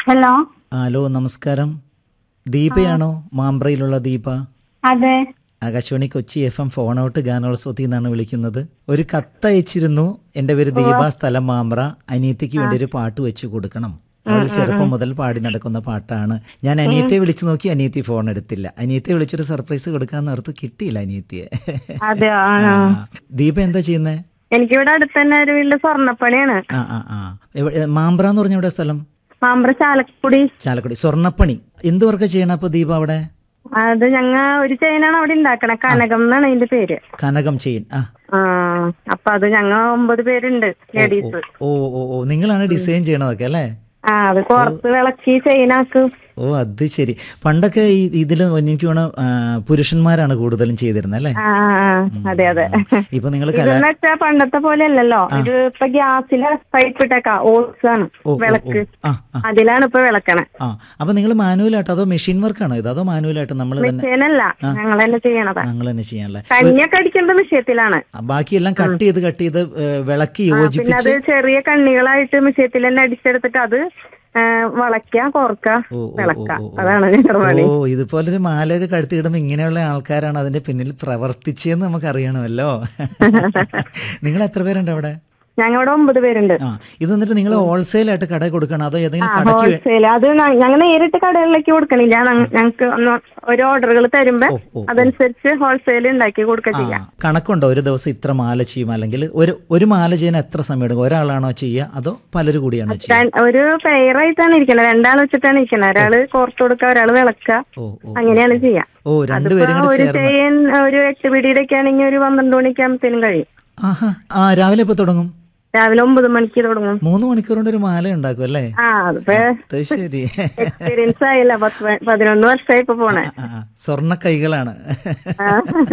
Hello hello നമസ്കാരം ദീപയാണോ മാമ്പ്രയിലുള്ള ദീപ അതെ Akashvani Kochi F M phone out ഗാനോത്സവത്തിൽ നിന്നാണ് വിളിക്കുന്നത് ഒരു കത്ത് അയച്ചിരുന്നു എൻ്റെ പേര് ദീപ സ്ഥലം മാമ്പ്ര അനിയത്തിക്ക് വേണ്ടി ഒരു പാട്ട് വെച്ച് കൊടുക്കണം അവൾ ചെറുപ്പം മുതൽ പാടി നടക്കുന്ന പാട്ടാണ് ഞാൻ അനിയത്തെ വിളിച്ചു നോക്കി അനിയത്തി ഫോൺ എടുത്തില്ല അനിയത്തെ വിളിച്ചൊരു സർപ്രൈസ് കൊടുക്കാന്ന് ഓർത്ത് കിട്ടിയില്ല അനിയത്തിയെ അതെയോ ആ, ആ. ആ. ദീപ എന്താ ചെയ്യുന്നേ എനിക്കിവിടെ അടുത്ത് തന്നെ ഒരു വീട്ടില് സ്വർണ്ണപ്പണിയാണ് ആ ആ ആ എവിടെ- മാമ്പ്ര എന്ന് പറഞ്ഞ എവിടെ സ്ഥലം മാമ്പ്ര ചാലക്കുടി ചാലക്കുടി സ്വർണ്ണപ്പണി എന്ത് വർക്ക് ചെയ്യണം അപ്പൊ ദീപ അവിടെ അത് ഞങ്ങ ഒരു ചെയിനാണ് അവിടെ ഉണ്ടാക്കണേ കനകം എന്നാണ് അതിന്റെ പേര് കനകം ചെയ്യൻ ആ ആ അപ്പൊ അത് ഞങ്ങ ഒമ്പത് പേരുണ്ട് ലേഡീസ് ഓ ഓ ഓ നിങ്ങളാണ് ഡിസൈൻ ചെയ്യണതൊക്കെ അല്ലേ ആ അത് പുറത്ത് വിളക്കി ചെയിനാക്കും ഓ അത് ശരി പണ്ടൊക്കെ ഈ ഇതിൽ എനിക്ക് വേണം പുരുഷന്മാരാണ് കൂടുതലും ചെയ്തിരുന്നത് അല്ലേ ആ ആ, ആ. അതെ അതെ ഇപ്പൊ നിങ്ങൾ കല ഇതെന്ന് വെച്ചാ പണ്ടത്തെ പോലെ അല്ലല്ലോ ഇത് ഇപ്പൊ ഗ്യാസിലെ പൈപ്പ് ഇട്ടേക്കാ ഓസ് ആണ് ഓ, ഓ, ഓ. വിളക്ക് ആ ആ അതിലാണ് ഇപ്പൊ വിളക്കണേ ആ അപ്പൊ നിങ്ങൾ മാനുവലായിട്ട് അതോ മെഷീൻ വർക്കാണോ ഇത് അതോ മാനുവലായിട്ട് നമ്മൾ തന്നെ മെഷീനല്ല ഞങ്ങൾ തന്നെ ചെയ്യണതാ ഞങ്ങൾ തന്നെ ചെയ്യാനുള്ള കഞ്ഞിയൊക്കെ അടിക്കേണ്ട വിഷയത്തിലാണ് ബാക്കിയെല്ലാം കട്ട് ചെയ്ത് കട്ട് ചെയ്ത് ഏ, വിളക്കി പിന്നെ യോജിപ്പിച്ച് അത് ചെറിയ കണ്ണികളായിട്ട് മിഷ്യത്തിൽ തന്നെ അടിച്ചെടുത്തിട്ട് അത് ആ, വളയ്ക്ക കോർക്ക ഓ, ഓ, വിളക്ക ഓ, ഓ, ഓ. അതാണ് ഞങ്ങളുടെ പണി ഓ ഇതുപോലൊരു മാലയൊക്കെ കഴുത്തിടുമ്പോൾ ഇങ്ങനെയുള്ള ആൾക്കാരാണ് അതിന്റെ പിന്നിൽ പ്രവർത്തിച്ചതെന്ന് നമുക്ക് അറിയണമല്ലോ നിങ്ങൾ എത്ര പേരുണ്ട് അവിടെ ഞങ്ങളുടെ ഒമ്പത് പേരുണ്ട് ആ ഇത് എന്നിട്ട് നിങ്ങൾ ഹോൾസെയിൽ ആയിട്ട് കട കൊടുക്കണം അതോ ഏതെങ്കിലും കടയ്ക്ക് വേ- ഹോൾസെയിൽ അത് ഞങ്ങൾ നേരിട്ട് കടകളിലേക്ക് കൊടുക്കണില്ല ഞങ്ങ- ഞങ്ങക്ക് ഒന്ന് ഒരു ഓർഡറുകൾ തരുമ്പോ ഓ, ഓ, ഓ. അതനുസരിച്ച് ഹോൾസെയിൽ ഉണ്ടാക്കി കൊടുക്കുക ആ, ചെയ്യാം കണക്കുണ്ടോ ഒരു ദിവസം ഇത്ര മാല ചെയ്യും അല്ലെങ്കിൽ ഒരു ഒരു മാല ചെയ്യാൻ എത്ര സമയം എടുക്കും ഒരാളാണോ ചെയ്യുക അതോ പലരും കൂടിയാണോ ചെയ്യുക ര- ഒരു പെയറായിട്ടാണ് ഇരിക്കണത് രണ്ടാൾ വെച്ചിട്ടാണ് ഇരിക്കണത് ഒരാള് കോർത്ത് കൊടുക്കുക ഒരാള് വിളക്ക ഓ ഓ അങ്ങനെയാണ് ചെയ്യാം ഓ രണ്ടുപേരും അതിപ്പോ കൂടെ ഒരു ചേർന്ന് ചെയിൻ ഒരു എട്ട് പിടിയുടെ ഒക്കെ ആണെങ്കിൽ ഒരു പന്ത്രണ്ട് മണിക്കാകുമ്പത്തേനും കഴിയും ആഹാ ആ രാവിലെ എപ്പോ തുടങ്ങും രാവിലെ ഒമ്പത് മണിക്ക് തുടങ്ങും മൂന്ന് മണിക്കൂർ കൊണ്ട് ഒരു മാല ഉണ്ടാക്കും അല്ലേ ആ അതിപ്പോ അത് ശരി എക്സ്പീരിയൻസ് ആയില്ല പത്ത് പ- പതിനൊന്ന് വർഷമായി ഇപ്പൊ പോണേ ആ, ആ, സ്വർണ്ണ കൈകളാണ് ആ.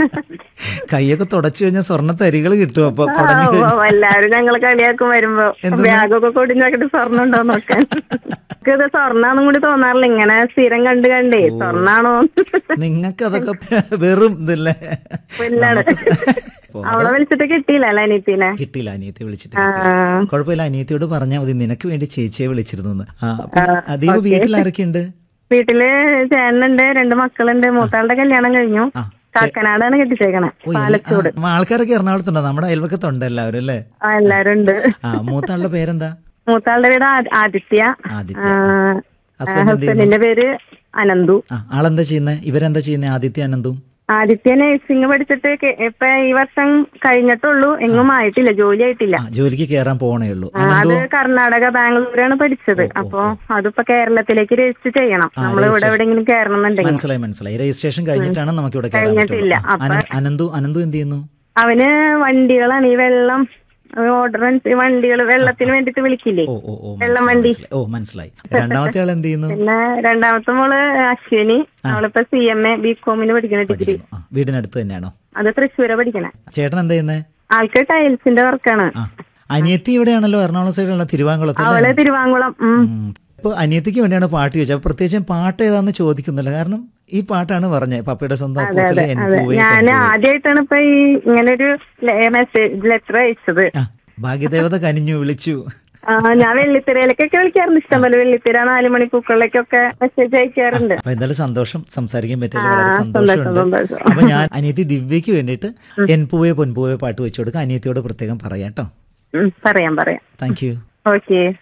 കൈയൊക്കെ തുടച്ചു കഴിഞ്ഞാൽ സ്വർണ്ണ തരികൾ കിട്ടും അപ്പൊ ആ, കുടഞ്ഞു ഉവ്വ് ഉവ്വ് എല്ലാരും ഞങ്ങള് കളിയാക്കും വരുമ്പോ ബാഗൊക്കെ കൊടിഞ്ഞാക്കിട്ട് സ്വർണ്ണം ഉണ്ടോ നോക്കാൻ ഇത് സ്വർണ്ണാന്നും കൂടി തോന്നാറില്ല ഇങ്ങനെ സ്ഥിരം കണ്ട് കണ്ടേ സ്വർണ്ണാണോ നിങ്ങൾക്ക് അതൊക്കെ വെറും ഇതല്ലേ പിന്നാണ് ഓ, അവളെ വിളിച്ചിട്ട് കിട്ടിയില്ല അല്ല അനിയത്തിനെ കിട്ടിയില്ല അനിയത്തെ വിളിച്ചിട്ട് ആ കിട്ടിയില്ല. കുഴപ്പമില്ല അനിയത്തിയോട് പറഞ്ഞാൽ മതി നിനക്ക് വേണ്ടി ചേച്ചിയെ വിളിച്ചിരുന്നു ആ പിന്നെ അതീവ് വീട്ടിൽ ആരൊക്കെയുണ്ട് വീട്ടില് ചേട്ടനുണ്ട് രണ്ട് മക്കളുണ്ട് മൂത്താളുടെ കല്യാണം കഴിഞ്ഞു ആ കാക്കനാടാണ് കെട്ടിച്ചേക്കണേ ഓ, എല്ലാ- പാലച്ചൂട് ആ, ആൾക്കാരൊക്കെ എറണാകുളത്തുണ്ടോ നമ്മുടെ അയൽവക്കത്തുണ്ട് എല്ലാവരും അല്ലേ ആ എല്ലാരും ഉണ്ട് ആ മൂത്താളുടെ പേരെന്താ മൂത്താളുടെ വീട് ആ- ആദിത്യ ആദിത്യ ആ, ഹസ്ബൻഡ് എന്ത് ചെയ്യുന്നു ഹസ്ബൻഡിന്റെ പേര് അനന്തു ആ ആളെന്താ ചെയ്യുന്നത് ഇവരെന്താ ചെയ്യുന്നത് ആദിത്യ അനന്തും ആദിത്യ നഴ്സിംഗ് പഠിച്ചിട്ട് കെ- ഇപ്പൊ ഈ വർഷം കഴിഞ്ഞിട്ടുള്ളൂ എങ്ങും ആയിട്ടില്ല ജോലി ആയിട്ടില്ല ആ ജോലിക്ക് കയറാൻ പോണേ ഉള്ളൂ ആ, അത് കർണാടക ബാംഗ്ലൂരാണ് പഠിച്ചത് അപ്പൊ അതിപ്പോ കേരളത്തിലേക്ക് രജിസ്റ്റർ ചെയ്യണം നമ്മൾ ഇവിടെ എവിടെയെങ്കിലും കയറണം എന്നുണ്ടെങ്കിൽ മനസ്സിലായി മനസ്സിലായി രജിസ്ട്രേഷൻ കഴിഞ്ഞിട്ടാണ് നമുക്ക് ഇവിടെ കയറാൻ കഴിഞ്ഞിട്ടില്ല. പറ്റുള്ളൂ ആ, അന- അനന്തു അനന്തു എന്ത് ചെയ്യുന്നു അവന് വണ്ടികളാണ് ഈ വെള്ളം ഓർഡർ വണ്ടികൾ വെള്ളത്തിന് വേണ്ടിട്ട് വിളിക്കില്ലേ ഓ ഓ ഓ വെള്ളം മനസ്സിലായി, വണ്ടി. മനസ്സിലായി. ഓ മനസ്സിലായി രണ്ടാമത്തെ ആൾ എന്ത് ചെയ്യുന്നു പിന്നെ രണ്ടാമത്തെ മോള് അശ്വിനി അവളിപ്പോ സി എം എ ബി കോമിന് പഠിക്കുന്ന ഡിഗ്രി ആ, വീടിനടുത്ത് തന്നെയാണോ അത് തൃശ്ശൂര പഠിക്കണേ ചേട്ടൻ എന്താ ചെയ്യുന്നത് ആൾക്ക് ടൈൽസിന്റെ വർക്കാണ് ആ അനിയത്തി ഇവിടെയാണല്ലോ എറണാകുളം സൈഡിലുള്ള തിരുവാങ്കുളത്ത് അല്ലേ? അവള് തിരുവാങ്കുളം ഉം. ഉം. ഇപ്പൊ അനിയത്തിക്ക് വേണ്ടിയാണ് പാട്ട് ചോദിച്ചത് അപ്പൊ പ്രത്യേകിച്ചും പാട്ട് ഏതാന്ന് ചോദിക്കുന്നില്ല കാരണം ഈ പാട്ടാണ് പറഞ്ഞത് പപ്പയുടെ സ്വന്തം അപ്പോസിലെ എൻ അതെ പൂവേ ഞാൻ പെൺപൂവേ. ആദ്യമായിട്ടാണ് ഇപ്പൊ ഈ ഇങ്ങനൊരു മെസ്സേജ് ലെറ്റർ അയച്ചത് ആ ഭാഗ്യദേവത കനിഞ്ഞു വിളിച്ചു ആ, ഞാൻ വെള്ളിത്തിരയിലേക്കൊക്കെ വിളിക്കാറുണ്ട് ഇഷ്ടംപോലെ വെള്ളിത്തിര നാലുമണി പൂക്കളിലേക്കൊക്കെ മെസ്സേജ് അയക്കാറുണ്ട് അപ്പൊ എന്തായാലും സന്തോഷം സംസാരിക്കാൻ പറ്റില്ല വളരെ ആ, സന്തോഷമുണ്ട് സന്തോഷം. അപ്പൊ ഞാൻ അനിയത്തി ദിവ്യക്ക് വേണ്ടിയിട്ട് എൻ പൂവേ പൊൻപൂവേ പാട്ട് വെച്ചു കൊടുക്കാം അനിയത്തിയോട് പ്രത്യേകം പറയാം കേട്ടോ ഉം, പറയാം പറയാം താങ്ക് യു ഓക്കെ